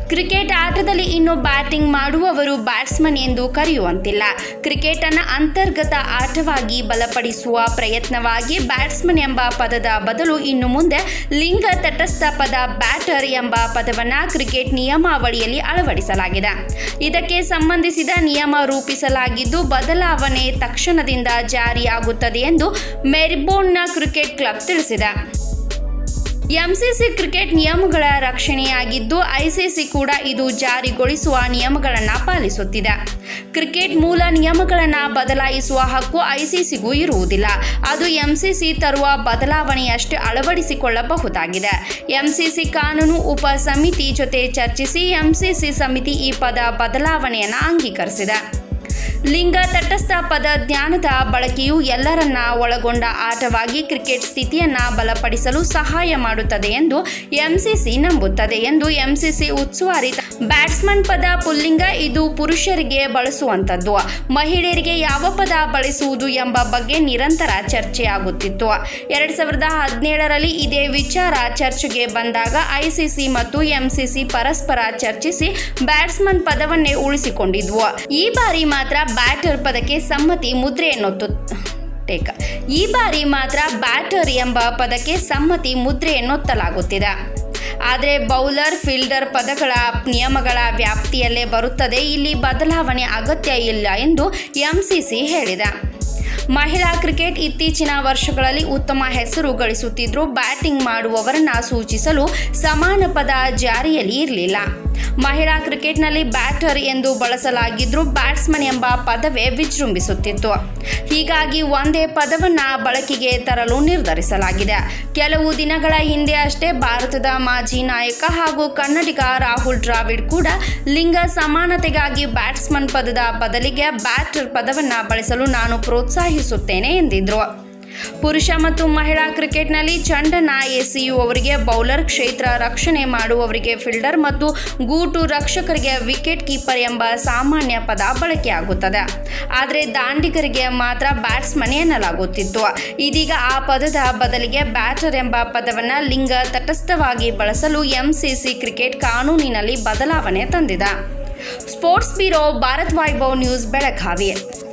cricket ಆಟದಲ್ಲಿ ಇನ್ನು batting ಮಾಡುವವರು ಬ್ಯಾಟ್ಸ್ಮನ್ ಎಂದು ಕರೆಯುವಂತಿಲ್ಲ ಕ್ರಿಕೆಟ್ ಅನ್ನ ಅಂತರ್ಗತ ಆಟವಾಗಿ ಬಲಪಡಿಸುವ ಪ್ರಯತ್ನವಾಗಿ ಬ್ಯಾಟ್ಸ್ಮನ್ ಎಂಬ ಪದದ ಬದಲು ಇನ್ನು ಮುಂದೆ ಲಿಂಗ ತಟಸ್ಥ ಪದ ಬ್ಯಾಟರ್ ಎಂಬ ಪದವನ್ನ ಕ್ರಿಕೆಟ್ ನಿಯಮಾವಳಿಯಲ್ಲಿ ಅಳವಡಿಸಲಾಗಿದೆ ಇದಕ್ಕೆ ಸಂಬಂಧಿಸಿದ ನಿಯಮ ರೂಪಿಸಲಾಗಿದ್ದು ಬದಲಾವಣೆ ತಕ್ಷಣದಿಂದ ಜಾರಿಯಾಗುತ್ತದೆ ಎಂದು ಮೆರಿಬೋರ್ನ್ನ ಕ್ರಿಕೆಟ್ ಕ್ಲಬ್ ತಿಳಿಸಿದೆ ಎಂಸಿಸಿ ಕ್ರಿಕೆಟ್ ನಿಯಮಗಳ ರಕ್ಷಣೆಯಾಗಿದ್ದು ಐಸಿಸಿ ಕೂಡ ಇದು ಜಾರಿಗೊಳಿಸುವ ನಿಯಮಗಳನ್ನು ಪಾಲಿಸುತ್ತಿದೆ ಕ್ರಿಕೆಟ್ ಮೂಲ ನಿಯಮಗಳನ್ನು ಬದಲಾಯಿಸುವ ಹಕ್ಕು ಐಸಿಸಿಗೂ ಇರುವುದಿಲ್ಲ ಅದು ಎಂಸಿಸಿ ತರುವ ಬದಲಾವಣೆಯಷ್ಟೇ ಅಳವಡಿಸಿಕೊಳ್ಳಬಹುದಾಗಿದೆ ಎಂಸಿಸಿ ಕಾನೂನು ಉಪ ಸಮಿತಿ ಜೊತೆ ಚರ್ಚಿಸಿ ಎಂಸಿಸಿ ಸಮಿತಿ ಈ ಪದ ಬದಲಾವಣೆಯನ್ನು ಅಂಗೀಕರಿಸಿದೆ ಲಿಂಗ ತಟಸ್ಥ ಪದ ಜ್ಞಾನದ ಬಳಕೆಯು ಎಲ್ಲರನ್ನ ಒಳಗೊಂಡ ಆಟವಾಗಿ ಕ್ರಿಕೆಟ್ ಸ್ಥಿತಿಯನ್ನ ಬಲಪಡಿಸಲು ಸಹಾಯ ಮಾಡುತ್ತದೆ ಎಂದು ಎಂಸಿಸಿ ನಂಬುತ್ತದೆ ಎಂದು ಎಂಸಿಸಿ ಉಸ್ತುವಾರಿ ಬ್ಯಾಟ್ಸ್ಮನ್ ಪದ ಪುಲ್ಲಿಂಗ ಇದು ಪುರುಷರಿಗೆ ಬಳಸುವಂಥದ್ದು ಮಹಿಳೆಯರಿಗೆ ಯಾವ ಪದ ಬಳಸುವುದು ಎಂಬ ಬಗ್ಗೆ ನಿರಂತರ ಚರ್ಚೆಯಾಗುತ್ತಿತ್ತು ಎರಡ್ ಸಾವಿರದ ಹದಿನೇಳರಲ್ಲಿ ಇದೇ ವಿಚಾರ ಚರ್ಚೆಗೆ ಬಂದಾಗ ಐಸಿಸಿ ಮತ್ತು ಎಂಸಿಸಿ ಪರಸ್ಪರ ಚರ್ಚಿಸಿ ಬ್ಯಾಟ್ಸ್ಮನ್ ಪದವನ್ನೇ ಉಳಿಸಿಕೊಂಡಿದ್ವು ಈ ಬಾರಿ ಮಾತ್ರ ಬ್ಯಾಟರ್ ಪದಕ್ಕೆ ಸಮ್ಮತಿ ಮುದ್ರೆಯನ್ನೊತ್ತು ಟೇಕ ಈ ಬಾರಿ ಮಾತ್ರ ಬ್ಯಾಟರ್ ಎಂಬ ಪದಕ್ಕೆ ಸಮ್ಮತಿ ಮುದ್ರೆಯನ್ನೊತ್ತಲಾಗುತ್ತಿದೆ ಆದರೆ ಬೌಲರ್ ಫೀಲ್ಡರ್ ಪದಗಳ ನಿಯಮಗಳ ವ್ಯಾಪ್ತಿಯಲ್ಲೇ ಬರುತ್ತದೆ ಇಲ್ಲಿ ಬದಲಾವಣೆ ಅಗತ್ಯ ಇಲ್ಲ ಎಂದು ಎಂಸಿಸಿ ಹೇಳಿದೆ ಮಹಿಳಾ ಕ್ರಿಕೆಟ್ ಇತ್ತೀಚಿನ ವರ್ಷಗಳಲ್ಲಿ ಉತ್ತಮ ಹೆಸರು ಗಳಿಸುತ್ತಿದ್ದರೂ ಬ್ಯಾಟಿಂಗ್ ಮಾಡುವವರನ್ನ ಸೂಚಿಸಲು ಸಮಾನ ಪದ ಜಾರಿಯಲ್ಲಿ ಇರಲಿಲ್ಲ ಮಹಿಳಾ ಕ್ರಿಕೆಟ್ನಲ್ಲಿ ಬ್ಯಾಟರ್ ಎಂದು ಬಳಸಲಾಗಿದ್ದರೂ ಬ್ಯಾಟ್ಸ್ಮನ್ ಎಂಬ ಪದವೇ ವಿಜೃಂಭಿಸುತ್ತಿತ್ತು ಹೀಗಾಗಿ ಒಂದೇ ಪದವನ್ನ ಬಳಕೆಗೆ ತರಲು ನಿರ್ಧರಿಸಲಾಗಿದೆ ಕೆಲವು ದಿನಗಳ ಹಿಂದೆ ಅಷ್ಟೇ ಭಾರತದ ಮಾಜಿ ನಾಯಕ ಹಾಗೂ ಕನ್ನಡಿಗ ರಾಹುಲ್ ದ್ರಾವಿಡ್ ಕೂಡ ಲಿಂಗ ಸಮಾನತೆಗಾಗಿ ಬ್ಯಾಟ್ಸ್ಮನ್ ಪದದ ಬದಲಿಗೆ ಬ್ಯಾಟರ್ ಪದವನ್ನ ಬಳಸಲು ನಾನು ಪ್ರೋತ್ಸಾಹಿಸುತ್ತೇನೆ ಎಂದಿದ್ರು ಪುರುಷ ಮತ್ತು ಮಹಿಳಾ ಕ್ರಿಕೆಟ್ನಲ್ಲಿ ಚಂಡನ ಎಸಿಯು ಅವರಿಗೆ ಬೌಲರ್ ಕ್ಷೇತ್ರ ರಕ್ಷಣೆ ಮಾಡುವವರಿಗೆ ಫೀಲ್ಡರ್ ಮತ್ತು ಗೂಟು ರಕ್ಷಕರಿಗೆ ವಿಕೆಟ್ ಕೀಪರ್ ಎಂಬ ಸಾಮಾನ್ಯ ಪದ ಬಳಕೆಯಾಗುತ್ತದೆ ಆದರೆ ದಾಂಡಿಗರಿಗೆ ಮಾತ್ರ ಬ್ಯಾಟ್ಸ್ಮನ್ ಎನ್ನಲಾಗುತ್ತಿತ್ತು ಇದೀಗ ಆ ಪದದ ಬದಲಿಗೆ ಬ್ಯಾಟರ್ ಎಂಬ ಪದವನ್ನು ಲಿಂಗ ತಟಸ್ಥವಾಗಿ ಬಳಸಲು ಎಂಸಿಸಿ ಕ್ರಿಕೆಟ್ ಕಾನೂನಿನಲ್ಲಿ ಬದಲಾವಣೆ ತಂದಿದೆ sports bureau Bharat Vaibhav news Belagavi